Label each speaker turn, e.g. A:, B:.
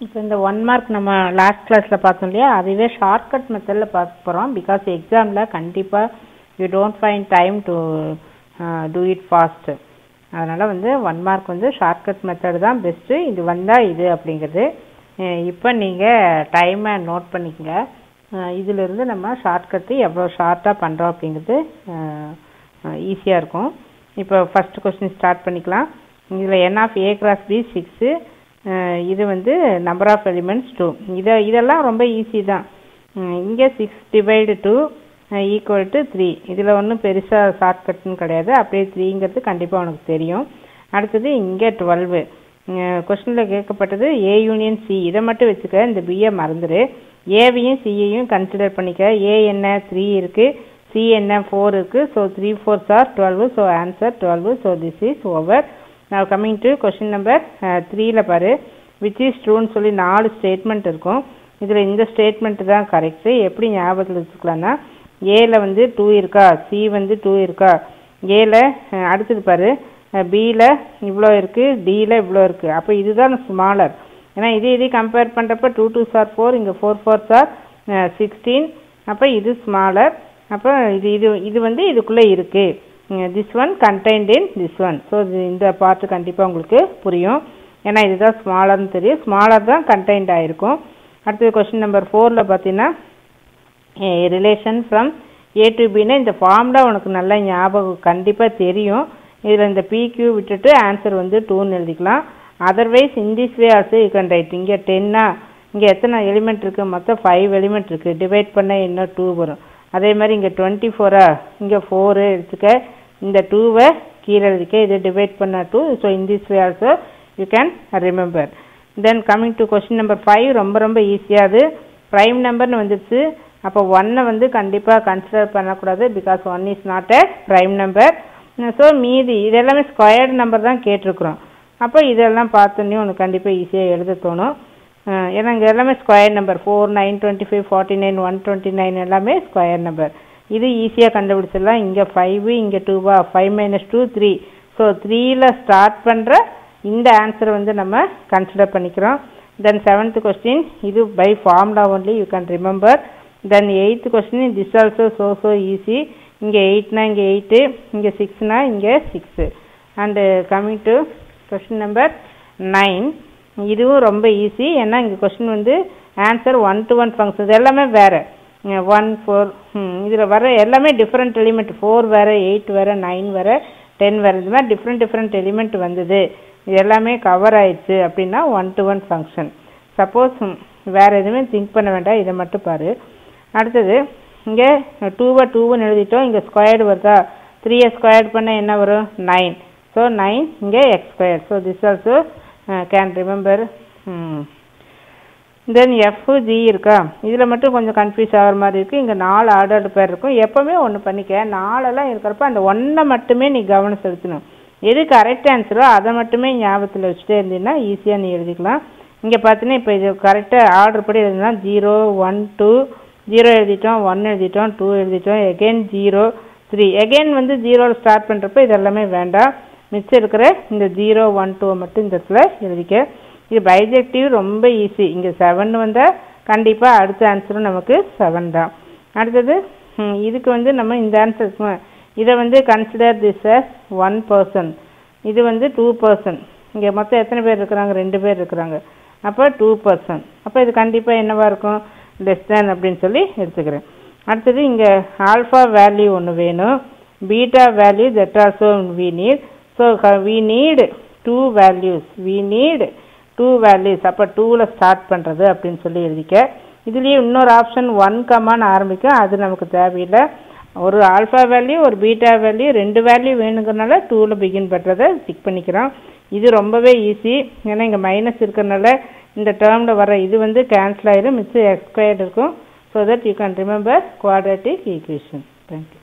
A: இப்போ இந்த one mark நம்ம லாஸ்ட் கிளாஸில் பார்த்தோம் இல்லையா அதுவே ஷார்ட்கட் மெத்தடில் பார்க்க போகிறோம் பிகாஸ் எக்ஸாமில் கண்டிப்பாக you don't find time to do it fast அதனால் வந்து ஒன் மார்க் வந்து ஷார்ட்கட் மெத்தட் தான் பெஸ்ட்டு இது வந்தால் இது அப்படிங்கிறது இப்போ நீங்கள் டைமை நோட் பண்ணிக்கங்க இதிலிருந்து நம்ம ஷார்ட்கட்டு எவ்வளோ ஷார்ட்டாக பண்ணுறோம் அப்படிங்கிறது ஈஸியாக இருக்கும் இப்போ ஃபஸ்ட் கொஸ்டின் ஸ்டார்ட் பண்ணிக்கலாம் இதில் n of A cross B six இது வந்து நம்பர் ஆஃப் எலிமெண்ட்ஸ் டூ இதை இதெல்லாம் ரொம்ப ஈஸி தான் இங்கே six divide two equal to three இதில் ஒன்றும் பெருசாக ஷார்ட்கட்னு கிடையாது அப்படியே த்ரீங்கிறது கண்டிப்பாக உனக்கு தெரியும் அடுத்தது இங்கே டுவெல்வு கொஸ்டினில் கேட்கப்பட்டது ஏ யூனியன் சி இதை மட்டும் வச்சுக்க இந்த பிஏ மறந்துடு ஏவையும் சியையும் கன்சிடர் பண்ணிக்க ஏ என்ன த்ரீ இருக்குது சி என்ன ஃபோர் இருக்குது so three four sir twelve so answer twelve so this is over நான் கம்மிங் டு கொஷின் நம்பர் த்ரீயில் பாரு விச் இஸ் ட்ரூன்னு சொல்லி நாலு ஸ்டேட்மெண்ட் இருக்கும் இதில் இந்த ஸ்டேட்மெண்ட் தான் கரெக்டு எப்படி ஞாபகத்தில் வச்சுக்கலாம்னா ஏல வந்து டூ இருக்கா சி வந்து டூ இருக்கா ஏல அடுத்தது பாரு பியில் இவ்வளோ இருக்குது டியில் இவ்வளோ இருக்குது அப்போ இதுதான் ஸ்மாலர் ஏன்னா இது இது கம்பேர் பண்ணுறப்ப டூ டூ சார் ஃபோர் இங்கே ஃபோர் ஃபோர் சார் சிக்ஸ்டீன் அப்போ இது ஸ்மாலர் அப்போ இது இது இது வந்து இதுக்குள்ளே இருக்குது this one contained in this one so இந்த பார்ட்டு கண்டிப்பாக உங்களுக்கு புரியும் ஏன்னா இதுதான் ஸ்மாலர்னு தெரியும் ஸ்மாலர் தான் கண்டெய்ன்ட் ஆகிருக்கும் அடுத்தது கொஸ்டின் நம்பர் ஃபோரில் பார்த்தீங்கன்னா ரிலேஷன் ஃப்ரம் ஏ டு பின்னா இந்த ஃபார்ம்லாம் உனக்கு நல்லா ஞாபகம் கண்டிப்பாக தெரியும் இதில் இந்த பிக்யூ விட்டுட்டு ஆன்சர் வந்து டூன்னு எழுதிக்கலாம் otherwise in this way also you can write இங்கே டென்னா இங்கே எத்தனை எலிமெண்ட் இருக்குது மொத்தம் ஃபைவ் எலிமெண்ட் இருக்குது டிவைட் பண்ண இன்னும் டூ வரும் அதே மாதிரி இங்கே டுவெண்ட்டி ஃபோரா இங்கே ஃபோரு எடுத்துக்க இந்த டூவை கீழே எழுதிக்க இதை டிவைட் பண்ண two so in this way also you can remember then coming to question number five ரொம்ப ரொம்ப ஈஸியாது ப்ரைம் நம்பர்னு வந்துடுச்சு அப்போ ஒன்னை வந்து கண்டிப்பாக கன்சிடர் பண்ணக்கூடாது because one is not a prime number so மீதி இது எல்லாமே ஸ்கொயர்டு நம்பர் தான் கேட்டிருக்குறோம் அப்போ இதெல்லாம் பார்த்தோன்னே உனக்கு கண்டிப்பாக ஈஸியாக எழுத தோணும் ஏன்னா இங்கே எல்லாமே square number four nine twenty five forty nine one twenty nine எல்லாமே ஸ்கொயர் நம்பர் இது ஈஸியாக கண்டுபிடிச்சிடலாம் இங்கே ஃபைவு இங்கே டூவா five minus two three so த்ரீயில் ஸ்டார்ட் பண்ணுற இந்த ஆன்சரை வந்து நம்ம கன்சிடர் பண்ணிக்கிறோம் தென் செவன்த் கொஸ்டின் இது by formula only you can remember then eighth question this also so so easy இங்கே எயிட்னா இங்கே எயிட்டு இங்கே சிக்ஸ்னா இங்கே six and coming to question number nine இதுவும் ரொம்ப ஈஸி ஏன்னா இங்கே கொஸ்டின் வந்து answer one to one function இது எல்லாமே வேறு ஒன் ஃபோர் இதில் வர எல்லாமே டிஃப்ரெண்ட் எலிமெண்ட் ஃபோர் வேறு எயிட் வேறு நைன் வேறு டென் வேறு இந்த மாதிரி டிஃப்ரெண்ட் டிஃப்ரெண்ட் எலிமெண்ட் வந்தது இது எல்லாமே கவர் ஆயிடுச்சு அப்படின்னா one to one function suppose வேறு எதுவுமே திங்க் பண்ண வேண்டாம் இதை மட்டும் பாரு அடுத்தது இங்கே டூவை டூவுன்னு எழுதிட்டோம் இங்கே ஸ்கொயர்டு வருதா த்ரீயை ஸ்கொயர்டு பண்ண என்ன வரும் நைன் ஸோ நைன் இங்கே x square so this also can remember then f g இருக்கா இதில் மட்டும் கொஞ்சம் கன்ஃபியூஸ் ஆகிற மாதிரி இருக்குது இங்கே நாலு ஆர்டர்டு பேர் இருக்கும் எப்போவுமே ஒன்று பண்ணிக்க நாலெல்லாம் இருக்கிறப்ப அந்த ஒன்றை மட்டுமே நீ கவனம் செலுத்தணும் எது கரெக்ட் ஆன்சரோ அதை மட்டுமே ஞாபகத்தில் வச்சுட்டே இருந்தீங்கன்னா ஈஸியாக நீ எழுதிக்கலாம் இங்கே பார்த்தீங்கன்னா இப்போ இது கரெக்டாக ஆர்டர் படி எழுதினா ஜீரோ ஒன் டூ ஜீரோ எழுதிட்டோம் ஒன் எழுதிட்டோம் டூ எழுதிட்டோம் எகெயின் ஜீரோ த்ரீ எகெயின் வந்து ஜீரோவில் ஸ்டார்ட் பண்ணுறப்ப இது எல்லாமே வேண்டாம் மிச்சம் இருக்கிற இந்த ஜீரோ ஒன் டூவை மட்டும் இந்த இடத்துல எழுதிக்க இது பைஜெக்டிவ் ரொம்ப ஈஸி இங்கே செவன் வந்தால் கண்டிப்பாக அடுத்த ஆன்சரும் நமக்கு செவன் தான் அடுத்தது இதுக்கு வந்து நம்ம இந்த ஆன்சர் இதை வந்து consider this as one person இது வந்து டூ பர்சன் இங்கே மொத்தம் எத்தனை பேர் இருக்கிறாங்க ரெண்டு பேர் இருக்கிறாங்க அப்போ டூ பர்சன் அப்போ இது கண்டிப்பாக என்னவாக இருக்கும் லெஸ் தேன் அப்படின்னு சொல்லி எடுத்துக்கிறேன் அடுத்தது இங்கே ஆல்ஃபா வேல்யூ ஒன்று வேணும் beta value that also we need so we need two values we need two values அப்போ டூவில் ஸ்டார்ட் பண்ணுறது அப்படின்னு சொல்லி எழுதிக்க இதுலேயே இன்னொரு ஆப்ஷன் ஒன் கமான்னு ஆரம்பிக்கும் அது நமக்கு தேவையில்லை ஒரு ஆல்ஃபா வேல்யூ ஒரு பீட்டா வேல்யூ ரெண்டு வேல்யூ வேணுங்கிறனால டூவில் பிகின் பண்ணுறதை டிக் பண்ணிக்கிறோம் இது ரொம்பவே ஈஸி ஏன்னா இங்கே மைனஸ் இருக்கிறனால இந்த டேர்மில் வர இது வந்து கேன்சல் ஆகிடும் மிச்சம் எக்ஸ்கொயர்டு இருக்கும் so that you can remember quadratic equation thank you